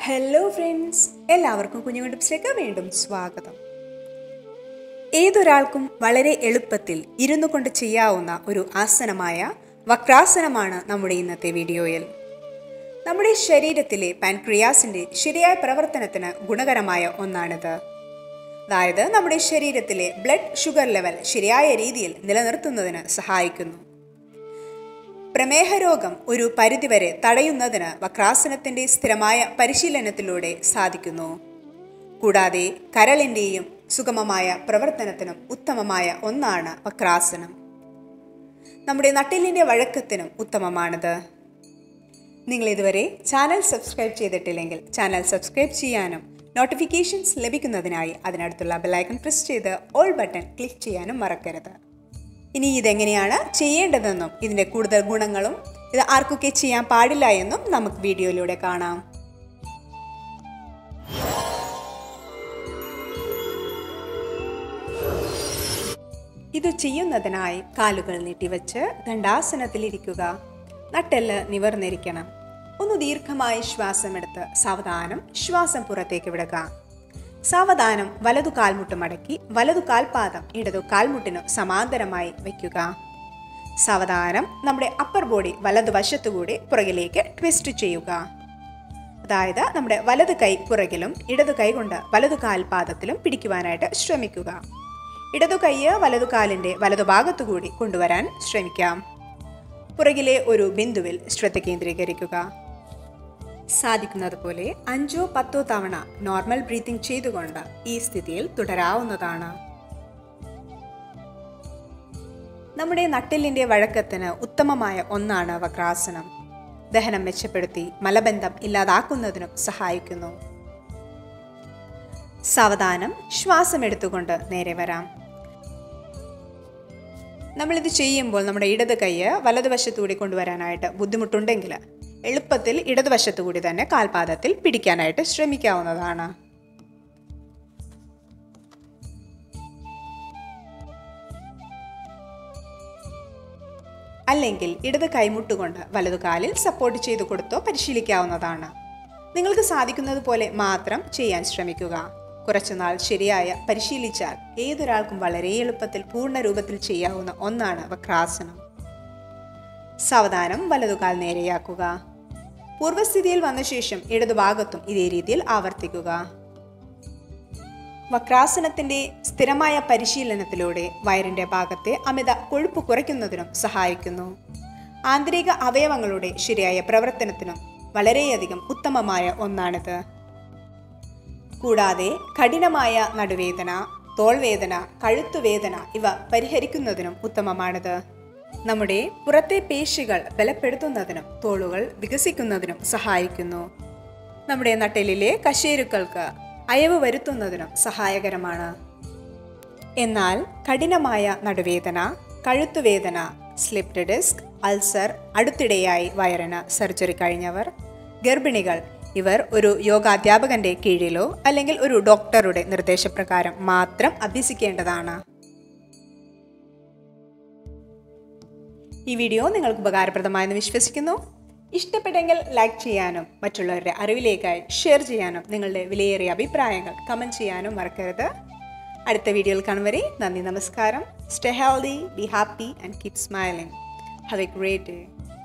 hello friends എല്ലാവർക്കും കുഞ്ഞു ടിപ്സിലേക്ക് വീണ്ടും സ്വാഗതം ഏതൊരാൾക്കും വളരെ എളുപ്പത്തിൽ ഇരുന്നു കൊണ്ട് ചെയ്യാവുന്ന ഒരു ആസനമായ വക്രാസനമാണ് നമ്മുടെ ഇന്നത്തെ വീഡിയോയിൽ നമ്മുടെ ശരീരത്തിലെ പാൻക്രിയാസിൻ്റെ ശരിയായ പ്രവർത്തനത്തിന് ഗുണകരമായ ഒന്നാണിത് അതായത് നമ്മുടെ ശരീരത്തിലെ ബ്ലഡ് ഷുഗർ ലെവൽ ശരിയായ രീതിയിൽ നിലനിർത്തുന്നതിന് സഹായിക്കുന്നു പ്രമേഹ രോഗം ഒരു പരിധിവരെ തടയുന്നതിന് വക്രാസനത്തിന്റെ സ്ഥിരമായ പരിശീലനത്തിലൂടെ സാധിക്കുന്നു കൂടാതെ കരളിൻ്റെയും സുഗമമായ പ്രവർത്തനത്തിനും ഉത്തമമായ ഒന്നാണ് വക്രാസനം നമ്മുടെ നട്ടിലിൻ്റെ വഴക്കത്തിനും ഉത്തമമാണിത് നിങ്ങൾ ഇതുവരെ ചാനൽ സബ്സ്ക്രൈബ് ചെയ്തിട്ടില്ലെങ്കിൽ ചാനൽ സബ്സ്ക്രൈബ് ചെയ്യാനും നോട്ടിഫിക്കേഷൻസ് ലഭിക്കുന്നതിനായി അതിനടുത്തുള്ള ബെലൈക്കൺ പ്രസ് ചെയ്ത് ഓൾ ബട്ടൺ ക്ലിക്ക് ചെയ്യാനും മറക്കരുത് ഇനി ഇതെങ്ങനെയാണ് ചെയ്യേണ്ടതെന്നും ഇതിൻ്റെ കൂടുതൽ ഗുണങ്ങളും ഇത് ആർക്കൊക്കെ ചെയ്യാൻ പാടില്ല എന്നും നമുക്ക് വീഡിയോയിലൂടെ കാണാം ഇത് ചെയ്യുന്നതിനായി കാലുകൾ നീട്ടിവെച്ച് ദണ്ഡാസനത്തിലിരിക്കുക നട്ടെല്ല് നിവർന്നിരിക്കണം ഒന്ന് ദീർഘമായി ശ്വാസമെടുത്ത് സാവധാനം ശ്വാസം പുറത്തേക്ക് വിടുക സാവധാനം വലതു കാൽമുട്ട് മടക്കി വലതു കാൽപാദം ഇടതു കാൽമുട്ടിനു സമാന്തരമായി വയ്ക്കുക സാവധാനം നമ്മുടെ അപ്പർ ബോഡി വലതുവശത്തുകൂടി പുറകിലേക്ക് ട്വിസ്റ്റ് ചെയ്യുക അതായത് നമ്മുടെ വലത് കൈ പുറകിലും ഇടതു കൈ കൊണ്ട് വലതു കാൽപാദത്തിലും പിടിക്കുവാനായിട്ട് ശ്രമിക്കുക ഇടതു കൈ വലതു കാലിൻ്റെ വലതുഭാഗത്തുകൂടി കൊണ്ടുവരാൻ ശ്രമിക്കാം പുറകിലെ ഒരു ബിന്ദുവിൽ ശ്രദ്ധ കേന്ദ്രീകരിക്കുക സാധിക്കുന്നത് പോലെ അഞ്ചോ പത്തോ തവണ നോർമൽ ബ്രീത്തിങ് ചെയ്തുകൊണ്ട് ഈ സ്ഥിതിയിൽ തുടരാവുന്നതാണ് നമ്മുടെ നട്ടിലിന്റെ വഴക്കത്തിന് ഉത്തമമായ ഒന്നാണ് വക്രാസനം ദഹനം മെച്ചപ്പെടുത്തി മലബന്ധം ഇല്ലാതാക്കുന്നതിനും സഹായിക്കുന്നു സാവധാനം ശ്വാസം എടുത്തുകൊണ്ട് നേരെ വരാം നമ്മളിത് ചെയ്യുമ്പോൾ നമ്മുടെ ഇടത് കൈ വലതുവശത്തുകൂടി കൊണ്ടുവരാനായിട്ട് ബുദ്ധിമുട്ടുണ്ടെങ്കിൽ എളുപ്പത്തിൽ ഇടതുവശത്തുകൂടി തന്നെ കാൽപാദത്തിൽ പിടിക്കാനായിട്ട് ശ്രമിക്കാവുന്നതാണ് അല്ലെങ്കിൽ ഇടത് കൈമുട്ടുകൊണ്ട് വലതു കാലിൽ സപ്പോർട്ട് ചെയ്തു കൊടുത്തോ പരിശീലിക്കാവുന്നതാണ് നിങ്ങൾക്ക് സാധിക്കുന്നത് പോലെ മാത്രം ചെയ്യാൻ ശ്രമിക്കുക കുറച്ചുനാൾ ശരിയായ പരിശീലിച്ചാൽ ഏതൊരാൾക്കും വളരെ എളുപ്പത്തിൽ പൂർണ്ണ രൂപത്തിൽ ചെയ്യാവുന്ന ഒന്നാണ് വക്രാസനം സാവധാനം വലതുകാൽ നേരെയാക്കുക പൂർവ്വസ്ഥിതിയിൽ വന്ന ശേഷം ഇടതുഭാഗത്തും ഇതേ രീതിയിൽ ആവർത്തിക്കുക വക്രാസനത്തിന്റെ സ്ഥിരമായ പരിശീലനത്തിലൂടെ വയറിന്റെ ഭാഗത്തെ അമിത കൊഴുപ്പ് കുറയ്ക്കുന്നതിനും സഹായിക്കുന്നു ആന്തരിക അവയവങ്ങളുടെ ശരിയായ പ്രവർത്തനത്തിനും വളരെയധികം ഉത്തമമായ ഒന്നാണിത് കൂടാതെ കഠിനമായ നടുവേദന തോൾവേദന കഴുത്തുവേദന ഇവ പരിഹരിക്കുന്നതിനും ഉത്തമമാണിത് നമ്മുടെ പുറത്തെ പേശികൾ ബലപ്പെടുത്തുന്നതിനും തോളുകൾ വികസിക്കുന്നതിനും സഹായിക്കുന്നു നമ്മുടെ നട്ടെല്ലിലെ കശേരുക്കൾക്ക് അയവ് വരുത്തുന്നതിനും സഹായകരമാണ് എന്നാൽ കഠിനമായ നടുവേദന കഴുത്തുവേദന സ്ലിപ്ഡ് ഡിസ്ക് അൾസർ അടുത്തിടെയായി വയറിന് സർജറി കഴിഞ്ഞവർ ഗർഭിണികൾ ഇവർ ഒരു യോഗാധ്യാപകന്റെ കീഴിലോ അല്ലെങ്കിൽ ഒരു ഡോക്ടറുടെ നിർദ്ദേശപ്രകാരം മാത്രം അഭ്യസിക്കേണ്ടതാണ് ഈ വീഡിയോ നിങ്ങൾക്ക് ഉപകാരപ്രദമായെന്ന് വിശ്വസിക്കുന്നു ഇഷ്ടപ്പെട്ടെങ്കിൽ ലൈക്ക് ചെയ്യാനും മറ്റുള്ളവരുടെ അറിവിലേക്കായി ഷെയർ ചെയ്യാനും നിങ്ങളുടെ വിലയേറിയ അഭിപ്രായങ്ങൾ കമൻറ്റ് ചെയ്യാനും മറക്കരുത് അടുത്ത വീഡിയോയിൽ കാണും വരെ നന്ദി നമസ്കാരം stay healthy be happy and keep smiling have a great day